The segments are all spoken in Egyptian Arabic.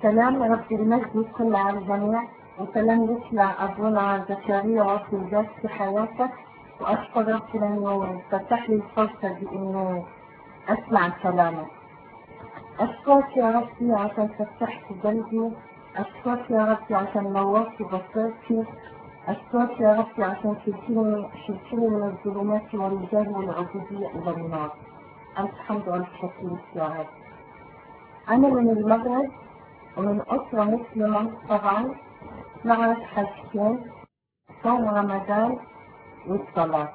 سلام رب المجد يكون على الجميع وسلام يطلع أبونا زكريا وفي الجاس في حياتك وأشكر رب لأنه فتح لي الفرصة دي إنه أسمع كلامك أشكرك يا ربي عشان فتحت قلبي أشكرك يا ربي عشان نورت بصيرتي أشكرك يا ربي عشان شلتني شلتني من الظلمات والجهل والعبودية إلى النار ألف حمد وألف شكر يا رب أنا من المغرب ومن أسرة مسلمة طبعا نعرف حاجتين صوم رمضان والصلاة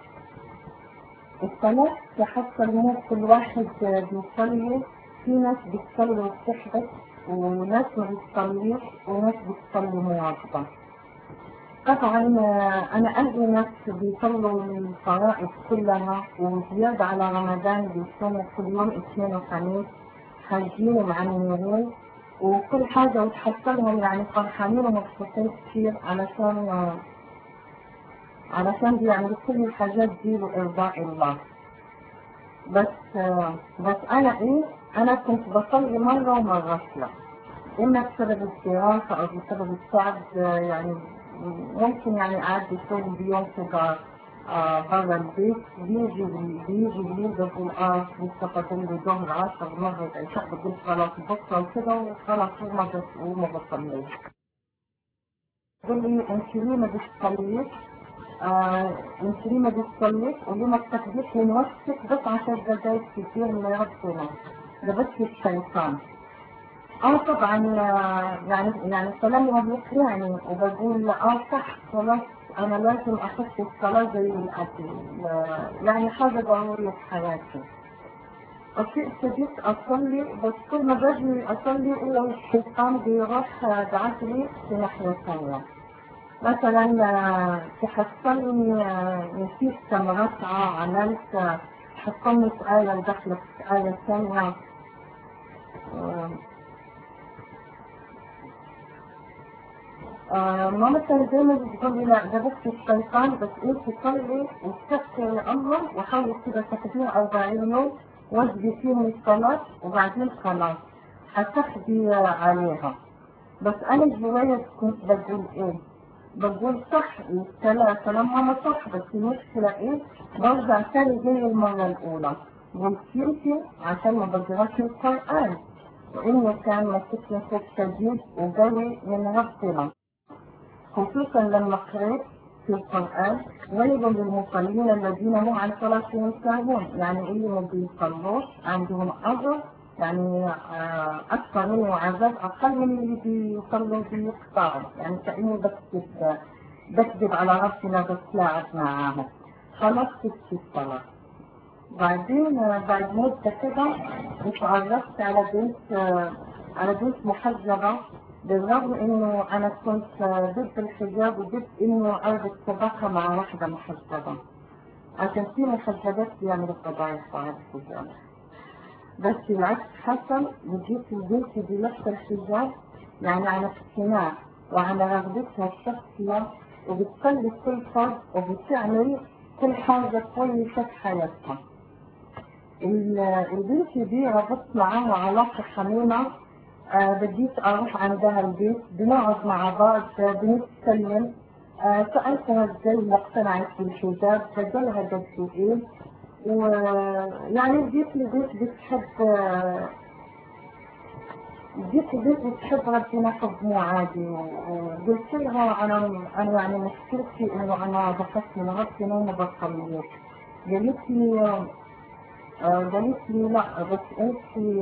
الصلاة تحصل مو كل واحد بيصلي في ناس بتصلي وبتحبط وناس ما بتصليش وناس بتصلي مواظبة طبعا أنا أهلي ناس بيصلوا الفرائض كلها وزيادة على رمضان بيصوموا كل يوم اثنين وخميس خارجين ومعمرين وكل حاجة وتحصلهم يعني فرحانين ومبسوطين كتير علشان علشان بيعملوا كل الحاجات دي لإرضاء الله بس بس أنا إيه أنا كنت بصلي مرة ومرة لا إما بسبب الدراسة أو بسبب التعب يعني ممكن يعني أعدي طول اليوم كده آه برا البيت بيجي بيجي بيجي بقول اه لسه فاضل لي ظهر عشر مرة العشاء بقول خلاص بكرة وكده وخلاص وما بس وما بصليش. بقول لي انت ليه ما بتصليش؟ آه انت ليه ما بتصليش؟ وليه ما بتاخديش من وقتك بس عشان دقايق كتير من ربنا ده بس الشيطان. اه طبعا يعني يعني كلامي ما بيقنعني وبقول اه صح خلاص انا لازم اخش الصلاة زي الاكل يعني حاجة ضرورية في حياتي وفي ابتديت اصلي بس كل ما باجي اصلي الا الشيطان بيروح بعقلي في ناحية ثانية مثلا تحصلني نسيت كم ركعة عملت حصلني في آية دخلت في آية ثانية آه ماما كانت دايما بتقول لي لا ده بس الشيطان بس انت صلي واستغفري لله وحاولي كده تاخديها 40 يوم واجبي فيهم الصلاة وبعدين خلاص هتاخدي عليها بس انا جوايا كنت بقول ايه بقول صح الكلام كلام ماما صح بس المشكلة ايه برجع تاني زي المرة الأولى قلت يمكن عشان ما بقراش القرآن وإنه كان مسكني خوف شديد وجري من ربنا خصوصا لما قرأت في القرآن ويل للمصلين الذين هم عن صلاتهم ساهون يعني اللي ما بيصلوش عندهم أجر يعني أكثر منه عذاب أقل من اللي بيصلوا بيقطعوا يعني كأني بكذب بكذب على ربنا بتلاعب معاهم خلاص في الصلاة بعدين بعد مدة كده اتعرفت على بنت على بنت محجبة بالرغم انه انا كنت ضد الحجاب وضد انه اربط صداقة مع واحدة محجبة عشان في محجبات بيعملوا فضايح بعد الحجاب بس العكس حصل وجيت البنت دي لابسة الحجاب يعني على اقتناع وعلى رغبتها الشخصية وبتصلي كل فرض وبتعمل كل حاجة كويسة في حياتها البنت دي ربطت معاها علاقة حميمة آه بديت أروح عندها البيت بنقعد مع بعض بنتكلم آه سألتها ازاي اقتنعت بالحجاب فجالها قد ايه ويعني جيت لبيت بتحب آه جيت لبيت بتحب ربنا حب مو عادي وقلت لها انا انا يعني مشكلتي انه انا بخاف من ربنا وما بصليش قالت لي آه قالت لي لا بس انت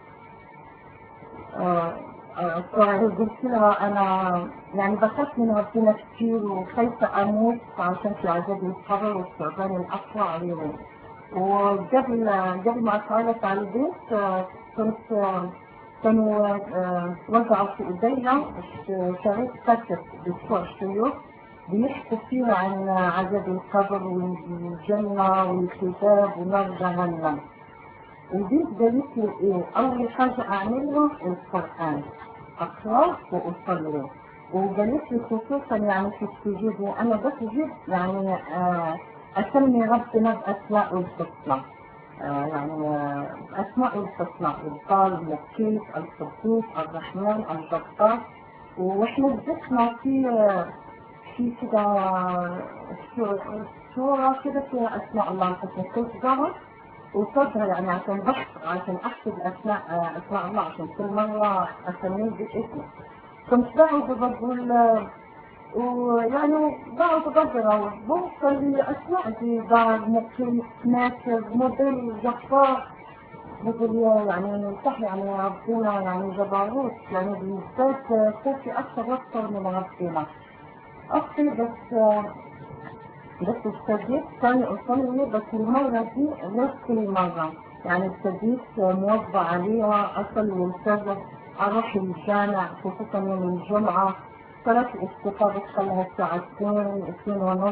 قلت لها انا يعني بخاف من ربنا كتير وخايفة اموت عشان في عذاب القبر والثعبان الاقوى عليهم وقبل قبل ما اتعرف على البيت كنت كانوا وزعوا في ايديا شريط كتب بتوع الشيوخ بيحكوا فيها عن عذاب القبر والجنة والحساب ونار جهنم البيت قالت لي ايه اول حاجة اعملها القرآن اقرأ واصلي وقالت لي خصوصا يعني في السجود وانا بسجد يعني آه اسمي ربنا باسماء الحسنى آه، يعني آه، أسماء الحسنى الضال المكيس القدوس الرحمن الجبار وإحنا ذكرنا في آه، في كده سو- صورة كده فيها أسماء الله الحسنى كنت ظهر وصدر يعني عشان بحث عشان أحسب أسماء آه، أسماء الله عشان كل مرة أسميه باسمه كنت بقعد بقول آه، ويعني بقعد بدور بوصل لأسماء دي دار مقيم ناصر موديل جبار بقول يا يعني صح يعني ربنا يعني جبروت يعني بالذات كافي أكثر وأكثر من ربنا أختي بس بس ابتديت تاني أصلي بس المرة دي غير كل مرة يعني ابتديت موظفة عليها أصلي الفجر أروح الجامع خصوصا يوم الجمعة صلاة الاستيقاظ خلها الساعة 2 2 ونص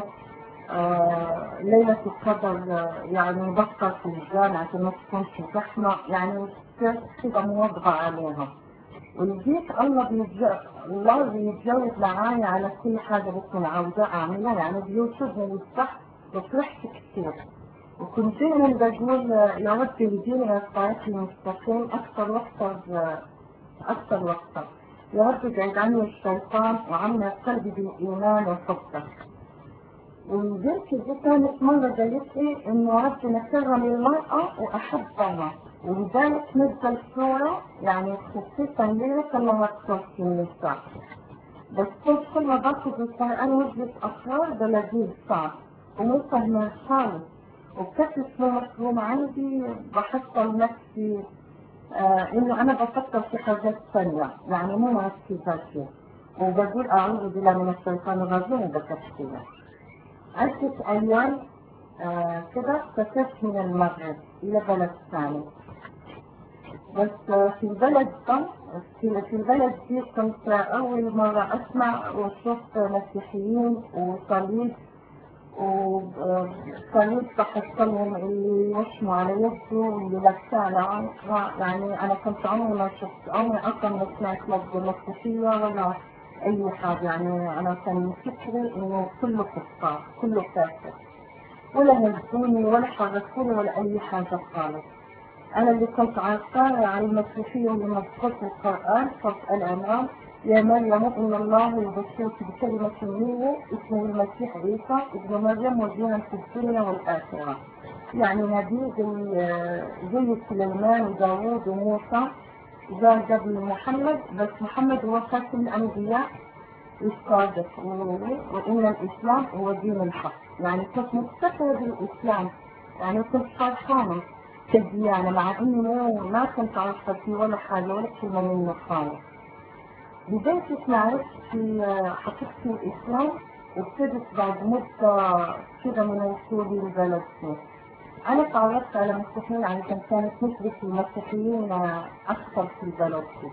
آه ليلة القدر آه، يعني بفطر في الجامع عشان ما تكونش زحمة يعني صرت كده موظفة عليها ولقيت الله بيتجاوز الله بيتجاوز معايا على كل حاجة بكون عاوزة أعملها يعني بيوصفني ويفتح وفرحت كتير وكنت دايما بقول آه، يا رب يهديني على الطريق المستقيم أكثر وأكثر آه، أكثر وأكثر يا رب ابعد عني الشيطان وعمر قلبي بالإيمان وحبك والبنت دي كانت مرة قالت لي إنه ربنا كرم المرأة وأحبها ولذلك نزل صورة يعني خصيصا لي كما تخص النساء بس كنت كل ما باخد القرآن وجهة أسرار بلاقيه صعب ومو فاهمة خالص وبشكل مو مفهوم عندي بحصل نفسي آه إنه أنا بفكر في حاجات ثانية يعني مو مركزة فيه وبقول أعوذ بالله من الشيطان الرجيم وبكتشفها عشت أيام آه كده سافرت من المغرب إلى بلد ثاني بس آه في البلد ده في, في البلد دي كنت أول مرة أسمع وأشوف مسيحيين وصليب وصليب بحصلهم اللي يشموا على يده واللي لابسه على عنقها يعني أنا كنت عمري ما شفت عمري أصلا ما سمعت لفظ مسيحية ولا أي حاجة يعني أنا كان فكري إنه كله كفار كله كافر ولا هزوني ولا حركوني ولا أي حاجة خالص أنا اللي كنت عارفاه عن المسيحية اللي مذكور في القرآن سورة العمران يا مريم إن الله يبشرك بكلمة منه اسمه المسيح عيسى ابن مريم وجيها في الدنيا والآخرة يعني نبي زي زي سليمان وداوود وموسى جاء قبل محمد بس محمد هو خاتم الأنبياء الصادق وإن الإسلام هو دين الحق يعني كنت مفتخرة بالإسلام يعني كنت فرحانة كديانة مع إني مو ما كنت عارفة فيه ولا حاجة ولا كلمة منه خالص بداية معرفتي حقيقة الإسلام ابتدت بعد مدة كده من وصولي لبلد فيه أنا تعرفت على مسيحيين عشان كانت نسبة المسيحيين أكثر في البلد دي.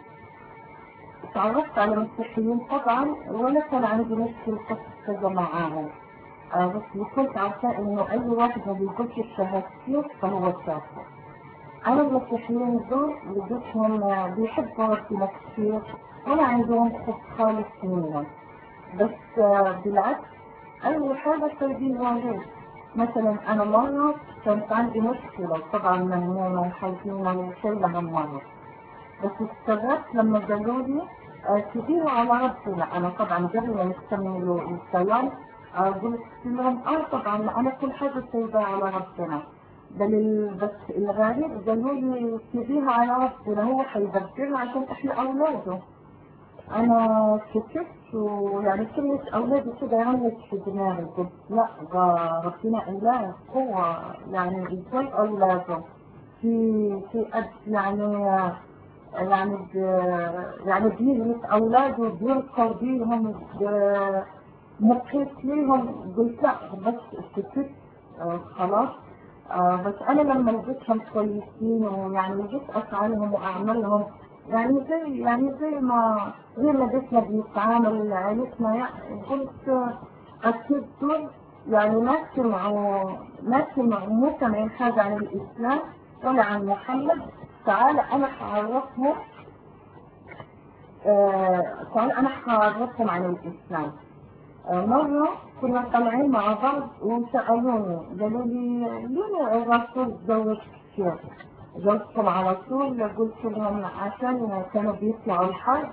تعرفت على مسيحيين طبعا ولا كان عندي مشكلة كذا معاهم آه بس اللي كنت عارفة إنه أي واحد ما بيقولش الشهادتين فهو كافر. أنا المسيحيين دول لقيتهم آه، بيحبوا ربنا كتير ولا عندهم خوف خالص منهم بس آه، بالعكس أي حاجة سايبين عليه مثلا أنا مرة كانت عندي مشكلة طبعا مهمومة وحزينة وشايلة هم مرة بس استغربت لما قالوا لي آه، سيبيها على ربنا أنا طبعا قبل ما يكملوا الكلام آه، قلت لهم اه طبعا أنا كل حاجة سايبها على ربنا بل ال- بس الغريب قالوا لي سيبيها على ربنا هو حيدبرها عشان احنا أولاده أنا سكت ويعني كلمة أولادي كده عملت في دماغي قلت لا ده ربنا إله هو يعني إزاي أولاده في في أب يعني يعني ب يعني بيهلك أولاده بيرقى بيهم ب- مقيت ليهم قلت لا بس سكت آه خلاص آه بس أنا لما لقيتهم كويسين ويعني لقيت أفعالهم وأعمالهم يعني زي يعني زي ما زي ما بيتنا بيتعامل عيلتنا يعني قلت أكيد دول يعني ما سمعوا ما سمعوا مو سامعين حاجة عن الإسلام ولا عن محمد تعال أنا هعرفهم آه تعال أنا هعرفهم عن الإسلام آه، مرة كنا طالعين مع بعض وسألوني قالوا لي ليه الرسول تزوج كثير؟ جوزتهم على طول قلت لهم عشان كانوا بيطلعوا الحرب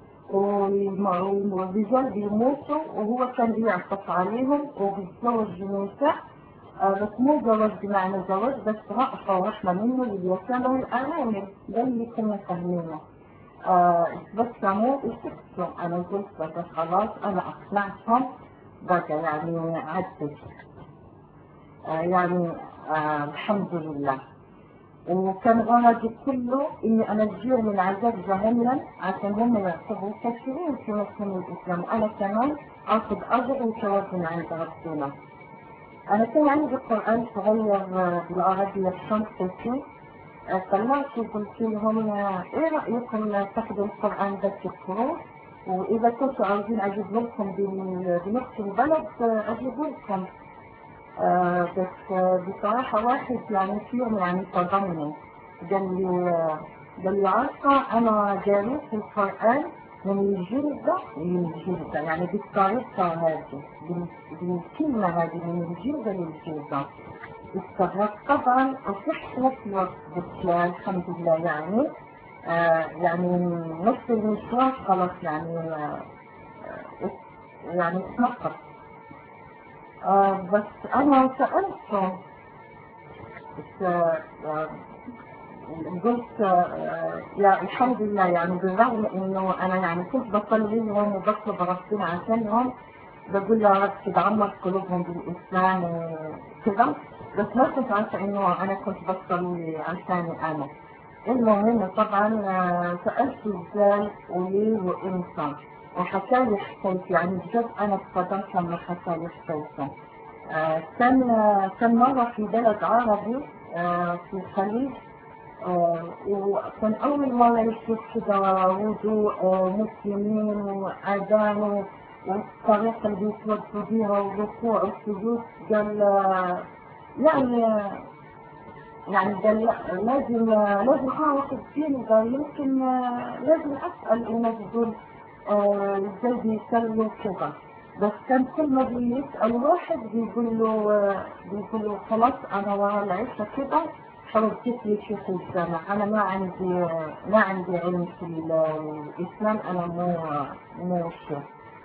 والرجال بيموتوا وهو كان بيعطف عليهم وبيتزوج النساء آه، بس مو زواج بمعنى زواج بس رأفة ورحمة منه لليتامى والأرامل ده اللي كنا فاهمينه آه، بسموا وسكتوا أنا قلت بقى خلاص أنا أقنعتهم بقى يعني عدت آه، يعني آه، الحمد لله وكان غرضي كله اني انا اجير من عذاب جهنم عشان هم يعتبروا كثيرين في مسلم الاسلام وانا كمان اخذ اجر وثواب من عند ربنا. انا كان عندي قران صغير بالعربيه بخمس سنين طلعت وقلت لهم ايه رايكم تاخذوا القران ده تذكروه واذا كنتوا عاوزين اجيب لكم بنفس البلد اجيب لكم آه بس آه بصراحة واحد يعني فيهم يعني صدمني قال لي آه قال لي عارفة أنا قريت القرآن من الجلدة للجلدة يعني بالطريقة هذه بالكلمة هذه من الجلدة للجلدة استغربت طبعا وصحت نفس الوقت قلت الحمد لله يعني آه يعني نفس المشوار خلاص يعني آه يعني اتنقص آه بس أنا سألته بس آه قلت آه يا الحمد لله يعني بالرغم إنه أنا يعني كنت بصلي لهم وبطلب ربنا عشانهم بقول يا رب تدعمر قلوبهم بالإسلام وكذا بس ما كنت عارفة إنه أنا كنت بصلي عشاني أنا المهم طبعا سألت إزاي وليه وإمتى وحكى لي حكايتي يعني بجد انا اتصدمت لما حكى لي حكايته آه كان كان مرة في بلد عربي آه في الخليج آه وكان أول مرة يشوف كده وضوء مسلمين وأذان والطريقة اللي بيتوضوا بيها والركوع والسجود قال يعني يعني قال لازم لازم اعرف الدين قال يمكن لازم اسال الناس دول ازاي بيسلوا كده بس كان كل ما بيسأل واحد بيقول له بيقول له خلاص انا ورا العشاء كده خلاص جيت لي شيخ الجامع انا ما عندي ما عندي علم في الاسلام انا مو مو شيخ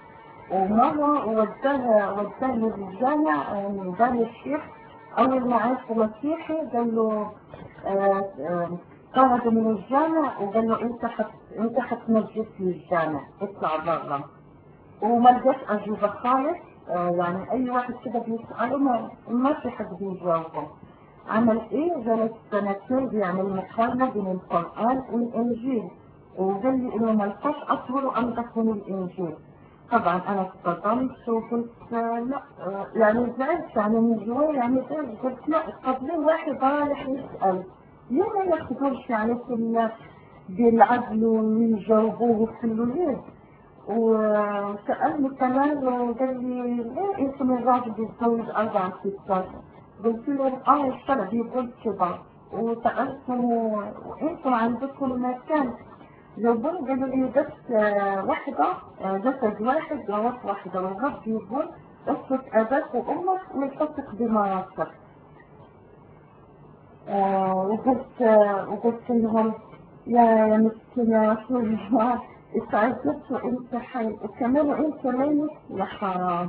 ومرة وداه وداه للجامع قال الشيخ أول ما عرف مسيحي قال له طرده من الجامع وقال له انت حت انت حتنجس لي الجامع اطلع برا وما لقاش اجوبه خالص آه يعني اي واحد كده بيساله ما, ما في حد بيجاوبه عمل ايه جلس سنتين بيعمل مقارنه بين القران والانجيل وقال لي انه ما لقاش اطول وانضف من الانجيل طبعا انا اصطدمت وقلت آه لا آه يعني زعلت يعني من جواي يعني قلت لا طب ليه واحد رايح يسال ليه ما ياخدوش يعني في بالعدل ويجاوبوه في الليل وسألني كمان وقال لي ليه انتم الراجل بيتزوج أربع ستات؟ قلت لهم اه الشرع بيقول كده وسألتهم وانتم عندكم مكان جاوبوني قالوا لي بس واحدة جسد واحد جواز واحدة والرب بيقول اسلك أباك وأمك ويحطك بمراتك آه وقلت آه وقلت لهم يا يا مسكين يا رسول الله اتعذبت وانت حي وكمان وانت ميت يا حرام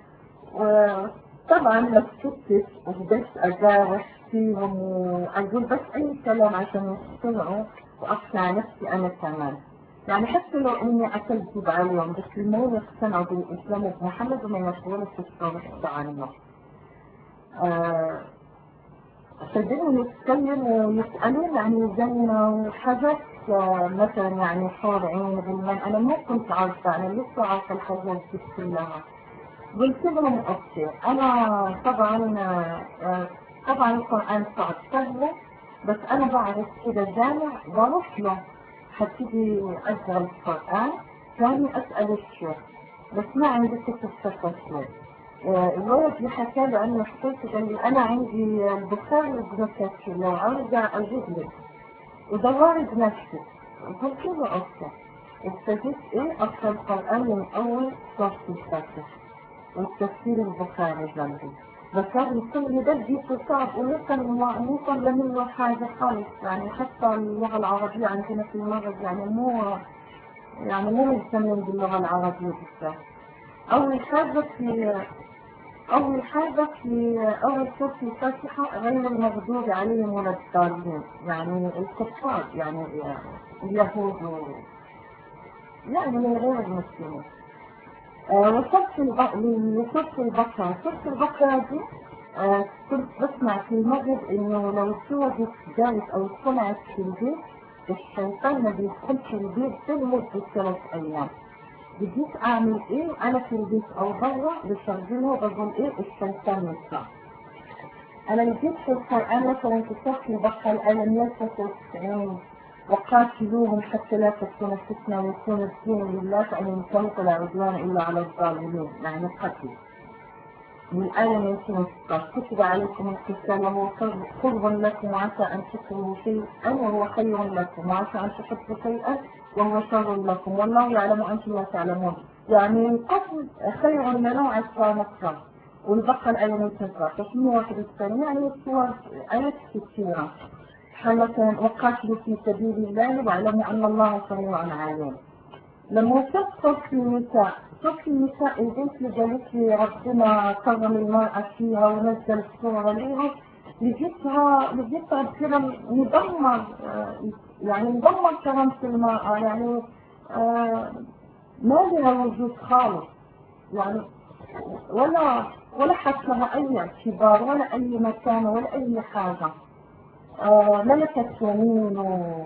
وطبعا ما سكتش وبدأت اجارح فيهم واقول بس اي كلام عشان يقتنعوا واقنع نفسي انا كمان يعني حتى لو اني اكذب عليهم بس المهم يقتنعوا بالاسلام وبمحمد وما يشغلوا في الصالح عنه آه فبدأوا يتكلموا ويسألون عن الجنة وحاجات مثلا يعني حور عين غلمان أنا ما كنت عارفة أنا لسه عارفة الحاجات دي كلها قلت لهم أوكي أنا طبعا طبعا القرآن صعب سهلة بس أنا بعرف كده جامع بروح له هبتدي أقرأ القرآن ثاني أسأل الشيخ بس ما عندي كتب تفسير الولد اللي حكى له عنه حكيت قال لي انا عندي البخاري وابن كثير لو عاوزة اجيب لك وده وارد نفسي قلت له اوكي ابتديت ايه اقرا القران من اول صف الفاتح والتفسير البخاري جنبي بكاري كل ده جيته صعب ولسه ما نوصل منه حاجة خالص يعني حتى اللغة العربية عندنا في المغرب يعني مو يعني مو مهتمين باللغة العربية بالذات أول حاجة في أول حاجة في أول سورة في الفاتحة غير المغضوب عليهم ولا الضالين يعني الكفار يعني اليهود و... يعني من غير المسلمين آه وصفت لصفت البقرة صفت البقرة دي آه كنت بسمع في المغرب إنه لو اتسودت جارت أو اطلعت في البيت الشيطان ما بيدخلش البيت لمدة ثلاث أيام بديت اعمل ايه انا في البيت او بره بشغله وبقول ايه الشيطان يطلع انا لقيت في القرآن مثلا في سورة البقرة الآية 193 وقاتلوهم حتى لا تكون فتنة ويكون الدين لله فإن انتهوا فلا عدوان إلا على الظالمين يعني قتل من الآية 216 كتب عليكم القتال وهو قرب لكم وعسى أن تكرهوا شيئا وهو خير لكم وعسى أن تحبوا شيئا وهو شر لكم والله يعلم وأنتم لا تعلمون يعني القتل خير لنا وعسى نكره والبقرة الآية 216 131 يعني الصور آيات كثيرة حالة وقاتلوا في سبيل الله واعلموا أن الله سميع عليم لما وصلت في النساء صف النساء البنت اللي قالت لي ربنا كرم المرأة فيها ونزل صورة ليها لقيتها لقيتها كده مدمر يعني مدمر كرامة المرأة يعني آه ما لها وجود خالص يعني ولا ولا حتى لها أي اعتبار ولا أي مكان ولا أي حاجة آه ملكة يمين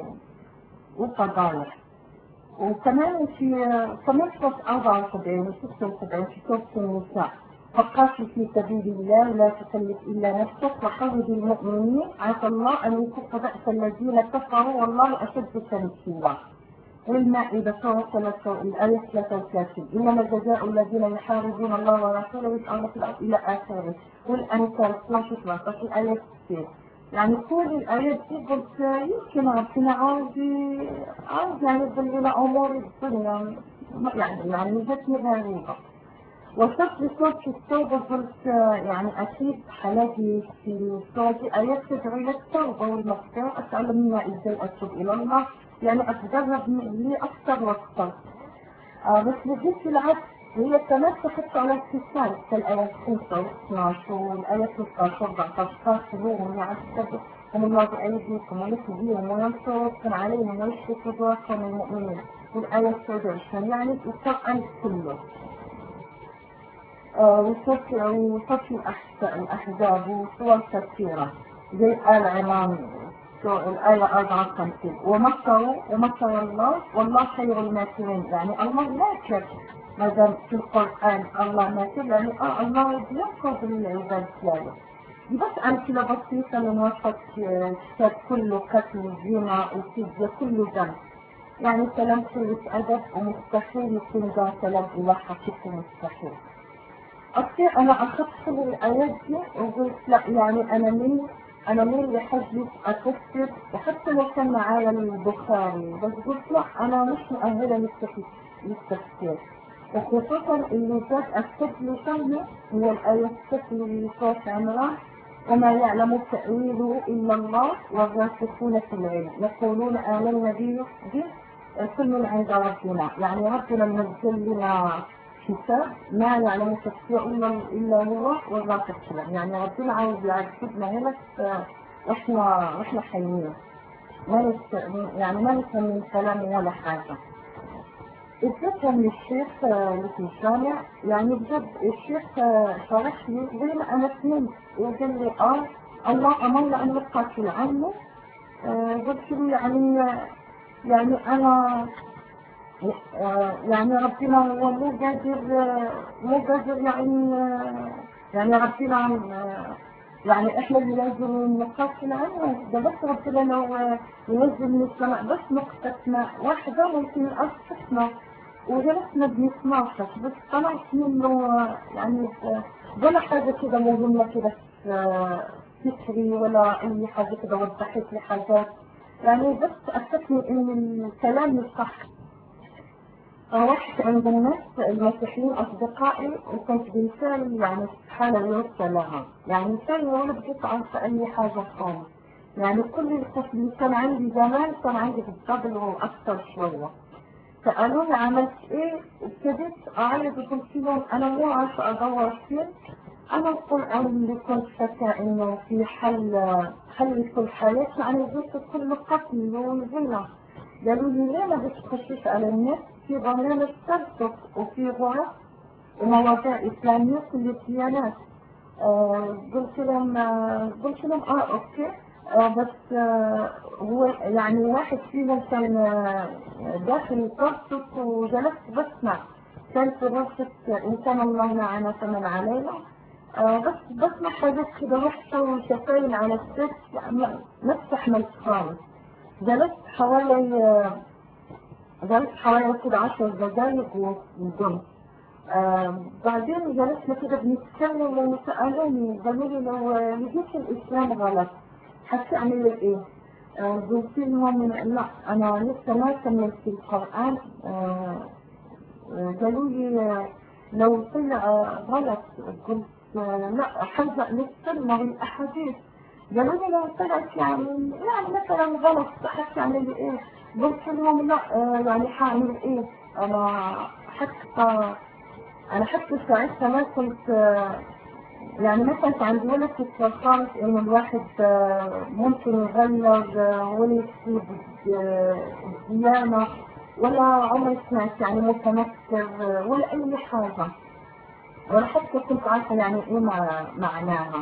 وقضايا وكمان في كمان في 74 و 76 في سورة النساء فقاتل في سبيل الله لا تكلف إلا نفسك وحرض المؤمنين عسى الله أن يكف بأس الذين كفروا والله أشد تنكيلا والمائدة سورة الآية 33 إنما جزاء الذين يحاربون الله ورسوله يسألون في الأرض إلى آخره والأنفال 12 13 الآية 60 يعني كل الآيات دي قلت يمكن ربنا عاوز عاوز يعني يضل لنا أمور الدنيا يعني يعني جتني غريبة وصلت لصوت التوبة قلت يعني أكيد حالاتي في الصورة دي آيات تدعو إلى التوبة والمغفرة أتعلم منها إزاي أتوب إلى الله يعني أتدرب لي أكثر وأكثر آه بس لقيت في العكس هي كمان تحط على اتصال كالآيات 5 و 12 والآيات 13 14 قاتلوهم يعذبوا هم الله بأيديكم ويخزيهم وينصركم عليهم ويشفي صدوركم المؤمنين والآية 21 يعني القرآن كله وصف وصف الأحزاب وصور كثيرة زي آل عمران الآية 54 ومكروا ومكر الله والله خير الماكرين يعني الله ماكر ما دام في القرآن الله ماكر يعني آه الله بينقذ العباد ديالو بس أمثلة بسيطة من وصف الكتاب كله قتل زنا وفدية كله ذنب يعني كلام كله أدب ومستحيل يكون ذا كلام إلى حقيقة مستحيل أصل أنا أخذت كل الآيات دي وقلت لا يعني أنا مين أنا مين اللي حجي أفسر وحتى لو كان معايا البخاري بس قلت لا أنا مش مؤهلة للتفسير وخصوصا اللي جات أكتب لي فهمه هو الآية السفل اللي صوت عمران وما يعلم تأويله إلا الله والراسخون في العلم يقولون آمنا به كل من عند ربنا يعني ربنا منزل لنا كتاب ما يعلم تفسير إلا إلا هو والراسخ في العلم يعني ربنا عاوز يعذبنا هنا واحنا واحنا حيين ما يعني ما نفهم من كلامه ولا حاجة الفكرة من الشيخ اللي في الجامع يعني بجد الشيخ شرح لي زي ما أنا فهمت وقال لي آه الله أمر أن نقاتل عنه قلت له يعني يعني أنا يعني ربنا هو مو قادر مو قادر يعني يعني ربنا يعني احنا اللي لازم نقاتل عنه ده بس ربنا لو ينزل من السماء بس نقطة ماء واحدة ممكن الأرض تسمع وجلسنا بنسمعها بس طلعت منه يعني ولا حاجة كده مهمة كده فكري ولا أي حاجة كده وضحت لي حاجات يعني بس أتتني إن الكلام صح رحت عند الناس المسيحيين أصدقائي وكنت بالفعل يعني حالة يوصل لها يعني فعلا ولا بقيت عارفة أي حاجة خالص يعني كل الكتب اللي كان عندي زمان كان عندي بالدبل وأكثر شوية سألوني عملت إيه ابتديت أعيط وقلت لهم أنا مو عارفة أدور فيه أنا القرآن اللي كنت فاكرة إنه في حل حل كل حياتنا أنا جبت كل قتل وزنا قالوا لي ليه ما بتخشيش على النت في برنامج ترتب وفي غرف ومواضيع إسلامية في الديانات آه قلت لهم آه قلت لهم اه اوكي آه بس آه هو يعني واحد فيهم كان آه داخل قصة وجلست بسمع كان في غرفة إن كان الله معنا فمن علينا آه بس بسمع حاجات كده وحشة وشفاين على الست ما استحملت خالص جلست حوالي آه جلست حوالي كده عشر دقايق وقمت آه بعدين جلسنا كده بنتكلم وسألوني قالوا لي لو لقيت الإسلام غلط هتعمل إيه؟ آه قلت لهم لا أنا لسه ما كملت القرآن آه قالوا لي لو طلع غلط قلت لا حلزق للسنة والأحاديث قالوا لي لو طلعت يعني يعني مثلا غلط هتعمل إيه؟ قلت لهم لا يعني هعمل إيه؟ أنا حتى انا حتى ساعتها ما كنت يعني ما كانت عندي ولا فكرة خالص ان الواحد ممكن يغير ولا يسيب الديانة ولا عمري سمعت يعني متنكر ولا اي حاجة ولا حتى كنت عارفة يعني ايه معناها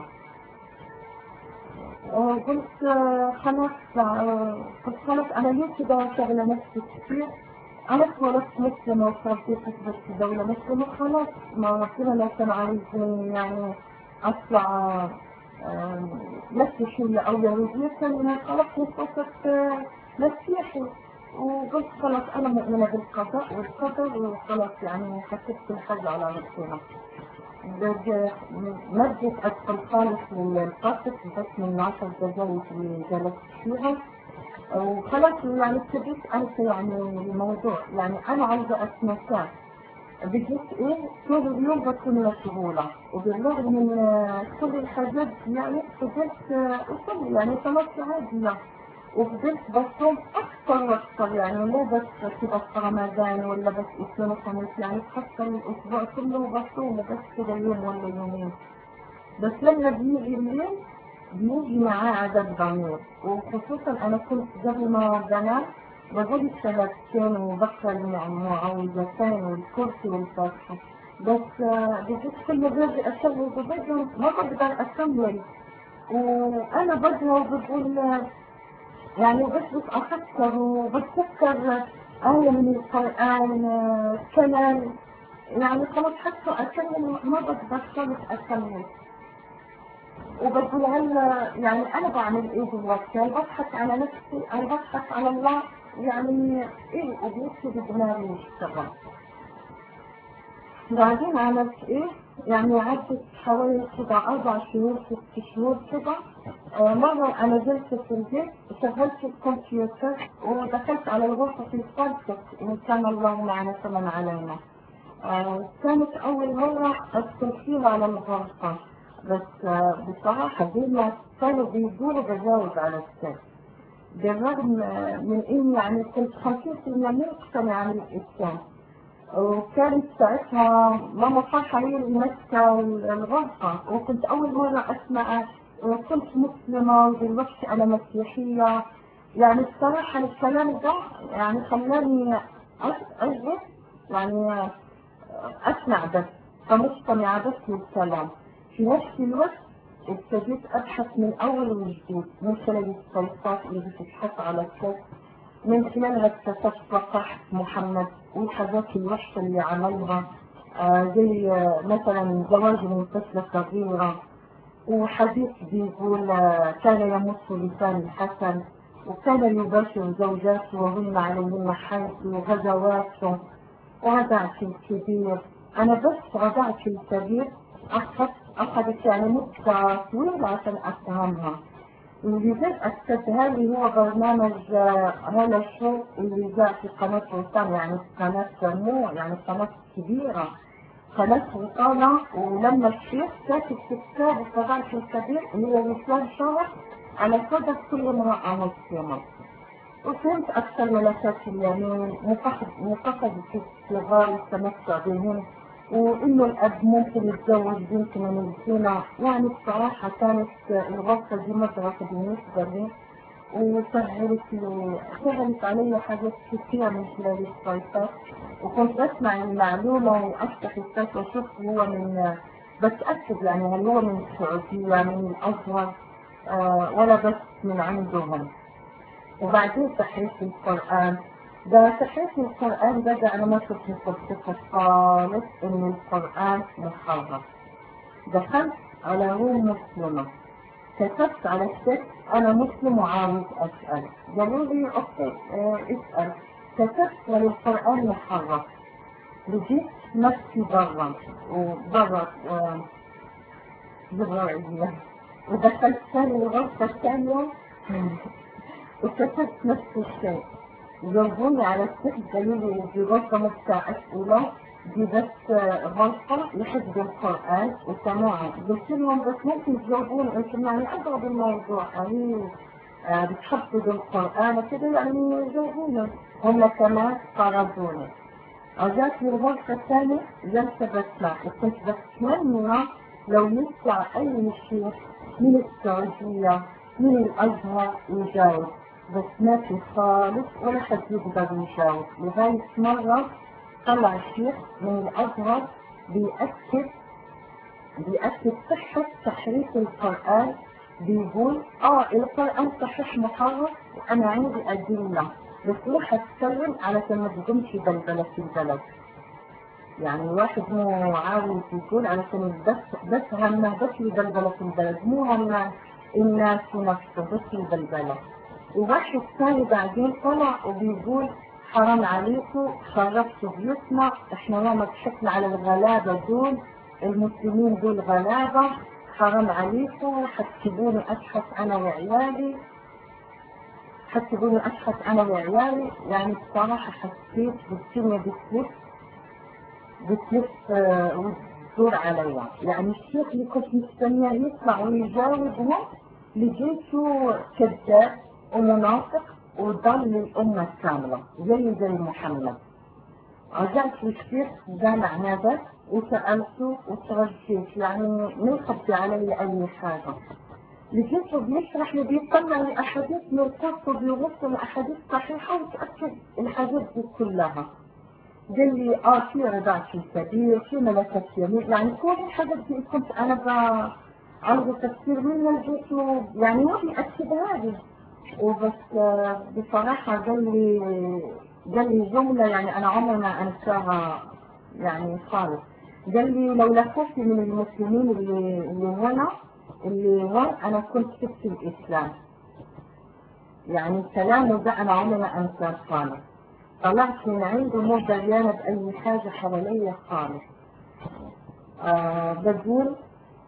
قلت خلاص قلت خلاص انا ليه كده شغلة نفسي كتير أنا اتولدت مسلمة وصار في حسبة دولة مسلمة خلاص ما ربنا لو كان عايزني يعني أطلع مسيحية أو يهودية كان خلاص نصفت مسيحي وقلت خلاص أنا مؤمنة بالقضاء والقدر وخلاص يعني حسيت كل حاجة على ربنا ما بديت أدخل خالص للقصص بس من عشر دقايق اللي جلست فيها وخلاص يعني ابتديت انسى يعني الموضوع يعني انا عايزه اتمتع بديت ايه طول اليوم بكون مشغوله وبالرغم من كل الحاجات يعني فضلت اصلي يعني صلاه عاديه وفضلت بصوم اكثر واكثر يعني مو بس كده في رمضان ولا بس اثنين وخميس يعني حتى الاسبوع كله بصوم بس كده يوم ولا يومين بس لما بيجي الليل بيجي معاه عدد ضمير وخصوصا انا كنت قبل ما بنام بقول الشهادتين وبقرا المعوذتين والكرسي والفاتحه بس بجد كل غير اشغل وبدهم ما بقدر اكمل وانا بدها وبقول يعني بس بس افكر وبتذكر آية من القرآن كلام يعني خلاص حتى أكمل ما بقدر خالص أكمل وبقول هلا يعني انا بعمل ايه دلوقتي انا بضحك على نفسي انا بضحك على الله يعني ايه وبنفسي بدماغي يشتغل بعدين عملت ايه يعني عدت حوالي كده اربع شهور ست شهور كده آه مرة انا جلست في البيت شغلت الكمبيوتر ودخلت على الغرفة في الفلسفة ان كان الله معنا فمن علينا آه كانت اول مرة ادخل فيها على الغرفة بس بصراحة دول كانوا بيدوروا بجاوب على السن بالرغم من اني يعني كنت 50% مقتنعة عن الاسلام وكانت ساعتها ماما فرحة هي اللي ماسكة الغرفة وكنت أول مرة أسمع كنت مسلمة ودلوقتي أنا مسيحية يعني الصراحة الكلام ده يعني خلاني أجلس يعني أسمع بس فمستمعة بس للكلام في نفس الوقت ابتديت ابحث من اول وجديد من خلال السيطات اللي بتتحط على الكتاب من خلالها اكتشفت صفحة محمد والحاجات الوحشة اللي عملها آه زي آه مثلا زواج من طفلة صغيرة وحديث بيقول آه كان يمص لسان الحسن وكان يباشر زوجاته وهن عليهن حيث وغزواته وغدعت الكبير أنا بس غدعت الكبير أخذت أخذت يعني مدة طويلة عشان أفهمها اللي جاء أكتبها لي هو برنامج آه، هلا الشو اللي جاء في قناة وطن يعني قناة مو يعني قناة كبيرة قناة وطالة ولما الشيخ كاتب في كتاب الصباح الكبير اللي هو وصلان شهر على صدق كل امرأة مسلمة وفهمت أكثر ملكات اليمين مقصد في صغار التمتع بهم وإنه الأب ممكن يتزوج بنت من الزنا يعني بصراحة كانت الغرفة دي مدرسة بالنسبة لي وسهلت لي سهلت علي حاجات كثيرة من خلال السايتات وكنت بسمع المعلومة وأفتح السايت وأشوف هو من بتأكد يعني هل هو من السعودية من الأزهر آه ولا بس من عندهم وبعدين تحريف القرآن ده تحريف القرآن ده أنا ما كنت مصدقة خالص إن القرآن محرف دخلت على روم مسلمة كتبت على الشك أنا مسلم وعاوز أسأل قالوا لي أوكي اه اسأل كتبت وللقرآن محرف لجيت نفسي برا وبرا اه بالرعية ودخلت ثاني الغرفة الثانية وكتبت نفس الشيء جاوبوني على السحر قالوا لي دي غرفة بتاع أسئلة دي بس غرفة لحفظ القرآن وسماعه قلت لهم بس ممكن تجاوبوني انتم يعني أضرب الموضوع يعني آه بتحفظوا القرآن وكده يعني جاوبوني هم كمان طردوني رجعت للغرفة الثانية جلسة بسمع وكنت بتمنى لو يطلع أي شيخ من السعودية من الأزهر يجاوب بس ما في خالص ولا حد يقدر يجاوب لغاية مرة طلع الشيخ من الأزهر بيأكد بيأكد صحة تحريف القرآن بيقول اه القرآن صحيح محرف وأنا عندي أدلة بس روح أتكلم علشان ما تقومش بلبلة في البلد يعني الواحد مو عاوز يقول علشان بس بس همه بس البلبلة في البلد مو همه الناس ونفسه بس البلبلة وواحد ثاني بعدين طلع وبيقول حرام عليكم خربتوا بيوتنا احنا يوم ضحكنا على الغلابة دول المسلمين دول غلابة حرام عليكم حتسيبوني ابحث انا وعيالي حتسيبوني ابحث انا وعيالي يعني بصراحة حسيت بالدنيا بتلف بتلف آه، وتدور عليا يعني الشيخ اللي كنت مستنياه يطلع ويجاوبهم لقيته كذاب ومنافق وضل الأمة الكاملة زي زي محمد رجعت للشيخ جامع هذا وسألته وترجيت يعني ما يخبي علي أي حاجة لقيته بيشرح لي بيطلع لي أحاديث من الكتب بيوصل أحاديث صحيحة وتأكد الحاجات دي كلها قال لي اه في رضاعة في السبيل في ملكة يمين يعني كل الحاجات دي كنت انا ب- عاوزة تفسير منها لقيته يعني هو بيأكد هذه وبس آه، بصراحة قال لي قال لي جملة يعني أنا عمري ما أنساها يعني خالص قال لي لو لفوتي من المسلمين اللي اللي هنا اللي هون أنا كنت سبت الإسلام يعني كلامه ده أنا عمري ما أنساه خالص طلعت من عنده مو دريانة بأي حاجة حواليا خالص آه بقول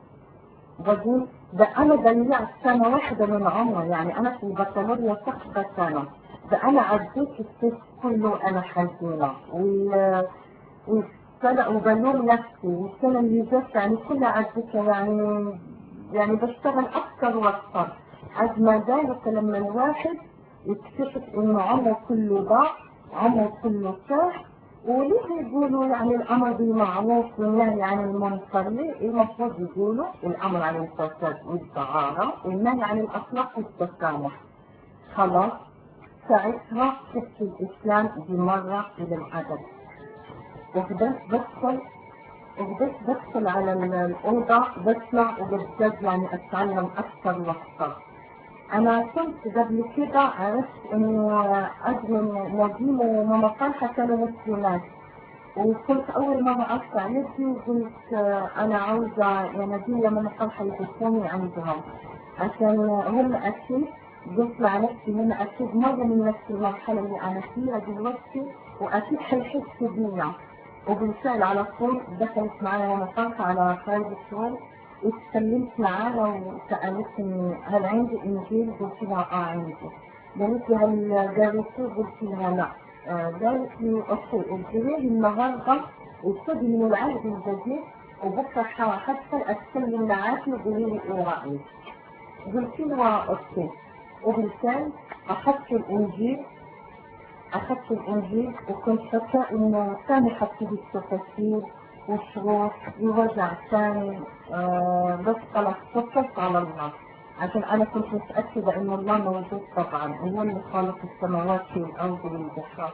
بقول ده انا ضيعت سنة واحدة من عمري يعني انا في البكالوريا تحت سنة ده انا عديت السيف كله انا حزينة وال والسنة وبلوم نفسي والسنة اللي جت يعني كلها عديتها يعني يعني بشتغل اكثر واكثر عد ما ذلك لما الواحد يكتشف انه عمره كله ضاع عمره كله ساح وليه يقولوا يعني الامر بالمعروف والنهي عن المنكر ليه المفروض يقولوا الامر عن الفساد والدعارة والنهي عن الاخلاق والتسامح خلاص ساعتها سبت الاسلام بمرة الى العدد وبدأت بدخل وبدأت بدخل على الأوضة بسمع وبجد يعني أتعلم أكثر وأكثر أنا كنت قبل كده عرفت إنه أجمل نجيم وماما صالحة كانوا مسلمات وكنت أول مرة أقطع يدي وقلت آه، أنا عاوزة يا نجيم يا ماما صالحة يدخلوني عندهم عشان هم أكيد قلت مع نفسي هم أكيد مرة من نفس المرحلة اللي أنا فيها دلوقتي وأكيد حيحسوا بيا وبالفعل على طول دخلت معايا ماما صالحة على خارج الشغل اتكلمت معاها وسألتني هل عندي إنجيل؟ قلت لها آه عندي قالت لي هل قريتوه؟ قلت لها لا آه، قالت لي أوكي الجريد النهاردة ابتدي من العهد الجديد وبكرة حدخل أتكلم معاكي وقولي لي إيه رأيك قلت لها أوكي وبالفعل أخذت الإنجيل أخذت الإنجيل وكنت فاكرة إنه ثاني حطي التفاسير والشروط يوجع ثاني آه بس خلاص فكرت على الله عشان أنا كنت متأكدة إن الله موجود طبعا هو اللي خالق السماوات والأرض والبحار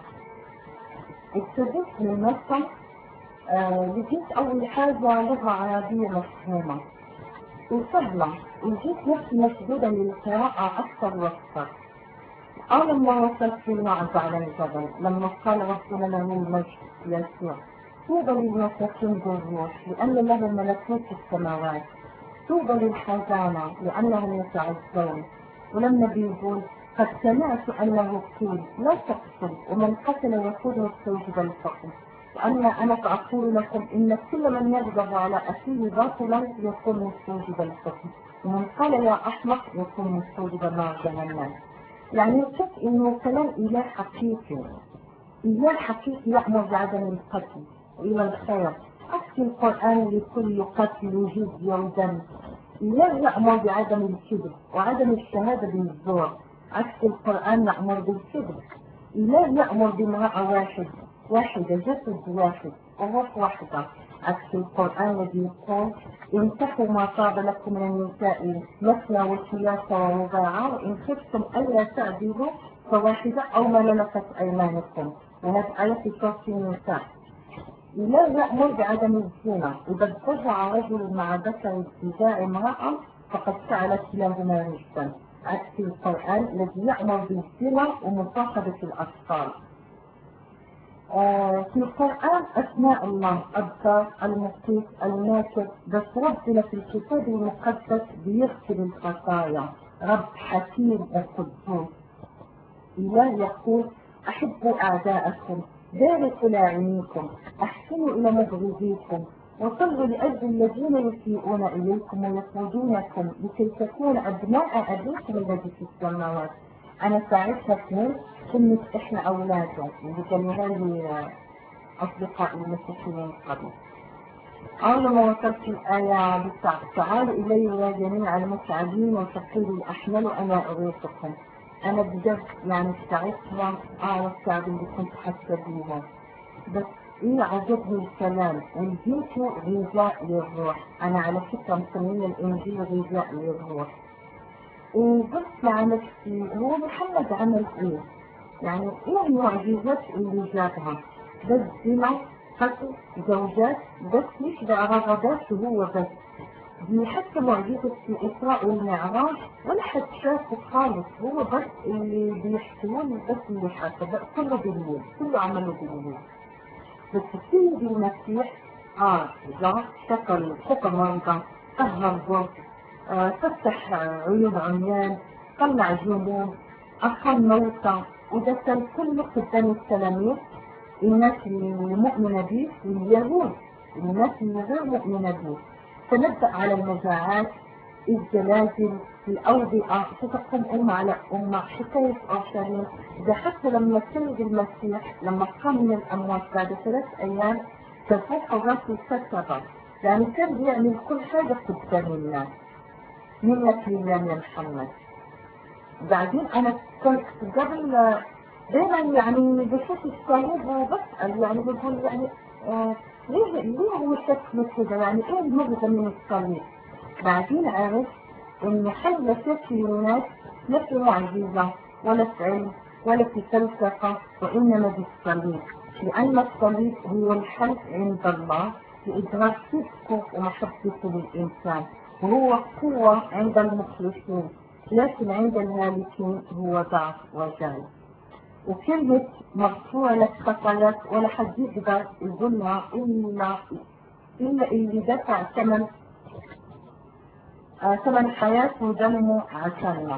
ابتديت من مكة آه لقيت أول حاجة لغة عربية مفهومة وسهلة وجيت نفسي مشدودة للقراءة أكثر وأكثر أول لما وصلت في الوعظ على الجبل لما قال رسولنا للمجد يسوع طوبى للمساكين بالروح لأن لهم ملكوت السماوات طوبى للحزانة لأنهم يتعزون ولما بيقول قد سمعت أنه قيل لا تقتل ومن قتل يكون مستوجب الحكم وأنا أنا فأقول لكم إن كل من يغضب على أخيه باطلا يكون مستوجب الحكم ومن قال يا أحمق يكون مستوجب نار جهنم يعني شوف إنه كلام إله حقيقي إله حقيقي يأمر بعدم القتل وإلى الخير أحكي القرآن لكل قتل وجزية ودم لا يأمر بعدم الكذب وعدم الشهادة بالزور عكس القرآن يأمر بالكذب لا يأمر بامرأة واحد واحدة جسد واحد وروح واحدة عكس القرآن الذي يقول انتحوا ما طاب لكم من النساء مثنى وثلاثة ورباعة وإن خفتم ألا تعدلوا فواحدة أو ما ملكت أيمانكم وهذه آية في سورة النساء لا يأمر بعدم الزنا إذا اتجع رجل مع ذكر اتجاه امرأة فقد فعل كلاهما رشدا عكس القرآن الذي يأمر بالزنا ومصاحبة الأطفال آه في القرآن أسماء الله الدار المقيت الماكر بس ربنا في الكتاب المقدس بيغفر الخطايا رب حكيم وقدوس إله يقول أحبوا أعداءكم باركوا لاعنيكم احسنوا الى مبغضيكم وصلوا لاجل الذين يسيئون اليكم ويطردونكم لكي تكون ابناء ابيكم الذي في السماوات انا ساعتها فهمت كلمة احنا اولاده اللي قالوها لي اصدقائي المسيحيين قبل أول ما وصلت الآية بتاع تعالوا إلي يا جميع المتعبين وثقيل الأحمل أنا أريقكم انا بجد يعني ساعتها اعرف التعب اللي كنت حاسه بيها بس ايه عجبني الكلام انجيل غذاء للروح انا على فكره مسميه الانجيل غذاء للروح وقلت مع نفسي هو محمد عمل ايه؟ يعني ايه المعجزات اللي جابها؟ بس زنا قتل زوجات بس مش برغبات هو بس دي حتى معجزة الإسراء والمعراج ولا حد شافه خالص هو بس اللي بيحكيون بس اللي حاسة بقى كله بالليل كله عمله بالليل بس السيد المسيح اه جاء شكل شكل مرضى طهر جوز آه فتح عيون عميان طلع جنون أقام موتى ودخل كل قدام التلاميذ الناس المؤمنة به واليهود الناس اللي غير مؤمنة به تنبأ على المجاعات الزلازل الأوبئة ستقوم أمة على أمة حكاية أورشليم ده حتى لما سيد المسيح لما قام من الأموات بعد ثلاث أيام تفوق الراس الكتبة يعني كان بيعمل كل حاجة قدام الناس منك لله يا محمد بعدين أنا كنت قبل دايما يعني بشوف الصليب وبسأل يعني بقول يعني آه ليه ليه هو شكله كده يعني ايه المغزى من الصليب بعدين عرفت ان حل شكل الناس لا في معجزة ولا في علم ولا في فلسفة وإنما بالصليب لأن الصليب هو الحل عند الله لإدراك صدقه ومحبته للإنسان وهو قوة عند المخلصين لكن عند الهالكين هو ضعف وجهل وكلمة مغفورة لك خطاياك ولا حد يقدر يقولها إلا إلا اللي دفع ثمن آه ثمن حياته ودمه عشاننا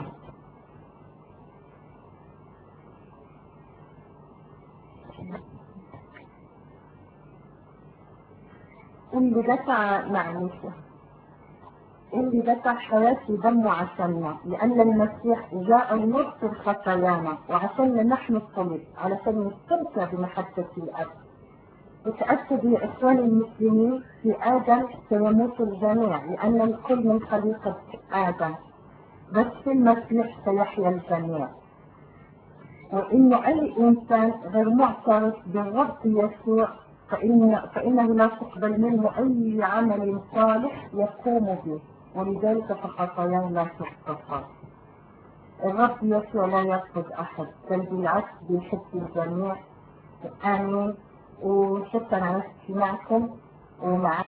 اللي دفع معلش اللي دفع حياته دمه عشاننا لأن المسيح جاء يغفر خطايانا وعشان نحن الصلب علشان نستمتع بمحبة الأب وتأكدوا يا إخواني المسلمين في آدم سيموت الجميع لأن الكل من خليقة آدم بس في المسيح سيحيا الجميع وإنه أي إنسان غير معترف بالرب يسوع فإن فإنه لا تقبل منه أي عمل صالح يقوم به ولذلك فخطاياه لا تغفر الرب يسوع لا يرفض أحد بل بالعكس بيحب الجميع آمين وشكرا على استماعكم ومع